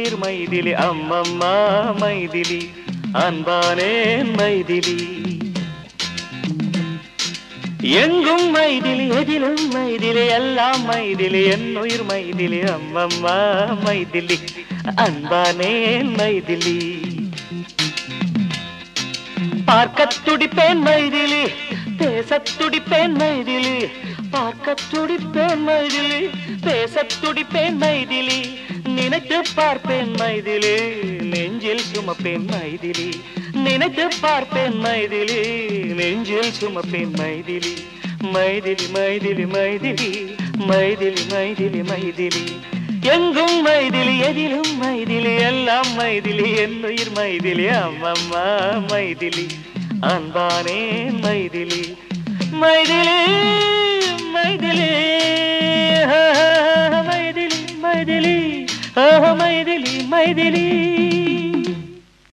உயிர் மைதிலி அம்மம்மா மைதிலி அன்பானேன் மைதிலி எங்கும் மைதிலி எதிலும் மைதிலி எல்லாம் மைதிலி என் உயிர் மைதிலி அம்மம்மா மைதிலி அன்பானேன் மைதிலி பார்க்கத் துடிப்பேன் மைதிலி பேசத் துடிப்பேன் மைதிலி பார்க்கத் துடிப்பேன் மைதிலி பேசத் துடிப்பேன் மைதிலி நினைத்து பார்ப்பேன் மைதிலி நெஞ்சில் சுமப்பேன் மைதிலி நினைத்து பார்ப்பேன் மைதிலி நெஞ்சில் சுமப்பேன் மைதிலி மைதிலி மைதிலி மைதிலி மைதிலி மைதிலி மைதிலி எங்கும் மைதிலி எதிலும் மைதிலி எல்லாம் மைதிலி என் உயிர் மைதிலி அம்மம்மா மைதிலி அன்பானே மைதிலி மைதிலி மைதிலி ஆஹா, மைதிலி மைதிலி ஆஹா, மைதிலி மைதிலி